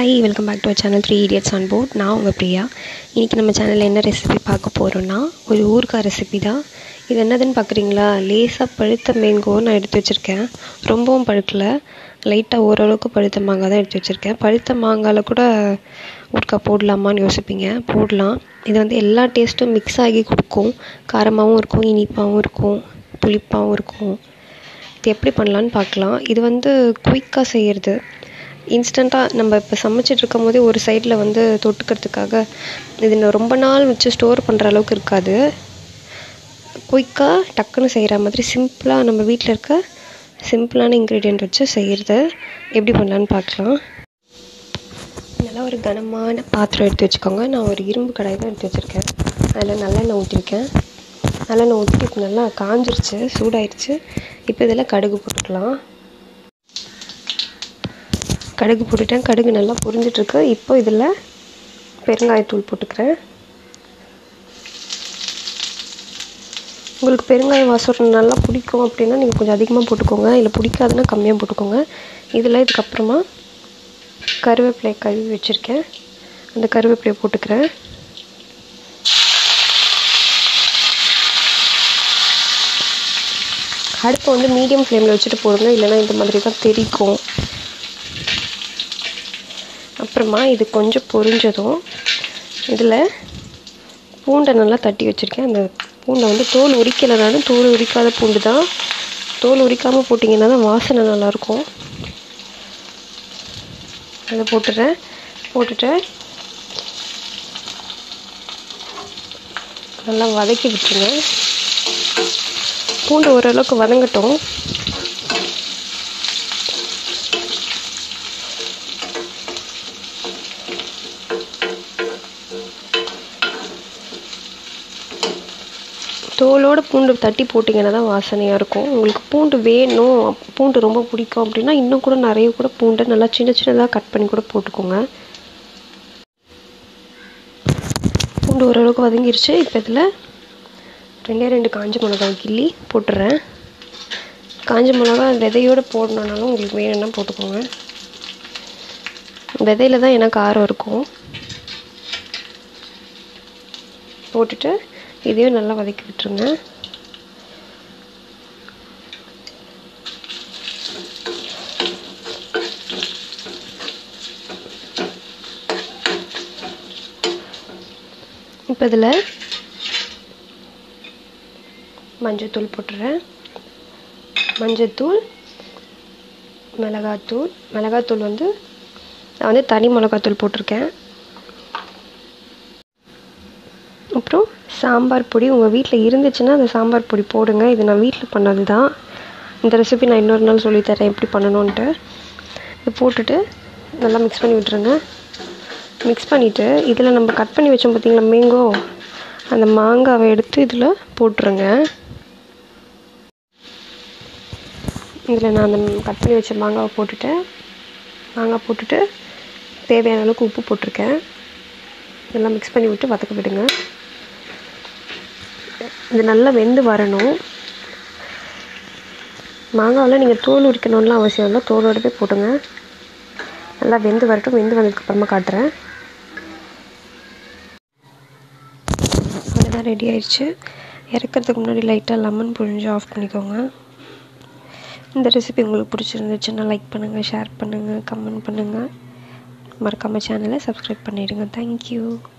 hi welcome back to channel three idiots on board நான் உங்கள் பிரியா இன்றைக்கி நம்ம சேனலில் என்ன ரெசிபி பார்க்க போகிறோன்னா ஒரு ஊறுகாய் ரெசிபி தான் இது என்னதுன்னு பார்க்குறீங்களா லேசாக பழுத்த மேங்கோ நான் எடுத்து வச்சுருக்கேன் ரொம்பவும் பழுக்கல லைட்டாக ஓரளவுக்கு பழுத்த மாங்காய் தான் எடுத்து வச்சுருக்கேன் பழுத்த மாங்காயில் கூட ஊறுகாய் போடலாமான்னு யோசிப்பீங்க போடலாம் இது வந்து எல்லா டேஸ்ட்டும் மிக்ஸ் ஆகி கொடுக்கும் காரமாகவும் இருக்கும் இனிப்பாகவும் இருக்கும் புளிப்பாகவும் இருக்கும் இது எப்படி பண்ணலான்னு பார்க்கலாம் இது வந்து குயிக்காக செய்கிறது இன்ஸ்டண்ட்டாக நம்ம இப்போ சமைச்சிட்டு இருக்கும் போதே ஒரு சைடில் வந்து தொட்டுக்கிறதுக்காக இது இன்னும் ரொம்ப நாள் வச்சு ஸ்டோர் பண்ணுற அளவுக்கு இருக்காது குயிக்காக டக்குன்னு செய்கிற மாதிரி சிம்பிளாக நம்ம வீட்டில் இருக்க சிம்பிளான இன்க்ரீடியன்ட் வச்சு செய்கிறது எப்படி பண்ணலான்னு பார்க்கலாம் நல்லா ஒரு கனமான பாத்திரம் எடுத்து வச்சுக்கோங்க நான் ஒரு இரும்பு கடாய் தான் எடுத்து வச்சுருக்கேன் அதில் நல்லெண்ணெய் ஊற்றிருக்கேன் நல்லெண்ணெய் ஊற்றி இப்போ நல்லா காஞ்சிருச்சு சூடாயிருச்சு இப்போ இதில் கடுகு போட்டுக்கலாம் கடுகு போட்டுட்டேன் கடுகு நல்லா பொரிஞ்சிட்ருக்கு இப்போ இதில் பெருங்காயத்தூள் போட்டுக்கிறேன் உங்களுக்கு பெருங்காய வாசம் நல்லா பிடிக்கும் அப்படின்னா நீங்கள் கொஞ்சம் அதிகமாக போட்டுக்கோங்க இல்லை பிடிக்காதுன்னா கம்மியாக போட்டுக்கோங்க இதில் இதுக்கப்புறமா கருவேப்பிலை கழுவி வச்சுருக்கேன் அந்த கருவேப்பிலையை போட்டுக்கிறேன் அடுப்பை வந்து மீடியம் ஃப்ளேமில் வச்சுட்டு போடுங்க இல்லைன்னா இந்த மாதிரி தான் தெரிக்கும் அப்புறமா இது கொஞ்சம் பொரிஞ்சதும் இதில் பூண்டை நல்லா தட்டி வச்சுருக்கேன் அந்த பூண்டை வந்து தோல் உரிக்கலைனாலும் தோல் உரிக்காத பூண்டு தான் தோல் உரிக்காமல் போட்டிங்கன்னா தான் வாசனை நல்லாயிருக்கும் அதை போட்டுறேன் போட்டுட்டு நல்லா வதக்கி விட்டுருங்க பூண்டு ஓரளவுக்கு வதங்கட்டும் தோலோடு பூண்டு தட்டி போட்டிங்கன்னா தான் வாசனையாக இருக்கும் உங்களுக்கு பூண்டு வேணும் பூண்டு ரொம்ப பிடிக்கும் அப்படின்னா இன்னும் கூட நிறைய கூட பூண்டை நல்லா சின்ன சின்னதாக கட் பண்ணி கூட போட்டுக்கோங்க பூண்டு ஓரளவுக்கு வதங்கிருச்சு இப்போ இதில் ரெண்டே ரெண்டு காஞ்ச மிளகாய் கிள்ளி போட்டுறேன் காஞ்ச மிளகா விதையோடு போடணுன்னாலும் உங்களுக்கு வேணும்னா போட்டுக்கோங்க விதையில தான் எனக்கு காரம் இருக்கும் போட்டுட்டு இதையும் நல்லா வதக்கி விட்டுருங்க இப்போ இதில் மஞ்சத்தூள் போட்டுறேன் மஞ்சத்தூள் மிளகாத்தூள் மிளகாத்தூள் வந்து நான் வந்து தனி மிளகாத்தூள் போட்டிருக்கேன் அப்புறம் சாம்பார் பொடி உங்கள் வீட்டில் இருந்துச்சுன்னா அந்த சாம்பார் பொடி போடுங்க இது நான் வீட்டில் பண்ணது தான் இந்த ரெசிபி நான் இன்னொரு நாள் சொல்லித்தரேன் எப்படி பண்ணணுன்ட்டு இது போட்டுட்டு நல்லா மிக்ஸ் பண்ணி விட்டுருங்க மிக்ஸ் பண்ணிவிட்டு இதில் நம்ம கட் பண்ணி வச்சோம் பார்த்திங்களா மேங்கோ அந்த மாங்காவை எடுத்து இதில் போட்டுருங்க இதில் நான் அந்த கட் பண்ணி வச்ச மாங்காவை போட்டுட்டேன் மாங்காய் போட்டுட்டு தேவையான அளவுக்கு உப்பு போட்டிருக்கேன் இதெல்லாம் மிக்ஸ் பண்ணி விட்டு வதக்க விடுங்க இது நல்லா வெந்து வரணும் மாங்காவில் நீங்கள் தோல் உரிக்கணும்லாம் அவசியம் இல்லை தோலோடவே போட்டுங்க நல்லா வெந்து வரட்டும் வெந்து வந்ததுக்கப்புறமா காட்டுறேன் அவ்வளோதான் ரெடி ஆயிடுச்சு இறக்கிறதுக்கு முன்னாடி லைட்டாக லெமன் புழிஞ்சு ஆஃப் பண்ணிக்கோங்க இந்த ரெசிபி உங்களுக்கு பிடிச்சிருந்துச்சுன்னா லைக் பண்ணுங்கள் ஷேர் பண்ணுங்கள் கமெண்ட் பண்ணுங்கள் மறக்காமல் சேனலை சப்ஸ்கிரைப் பண்ணிவிடுங்க தேங்க்யூ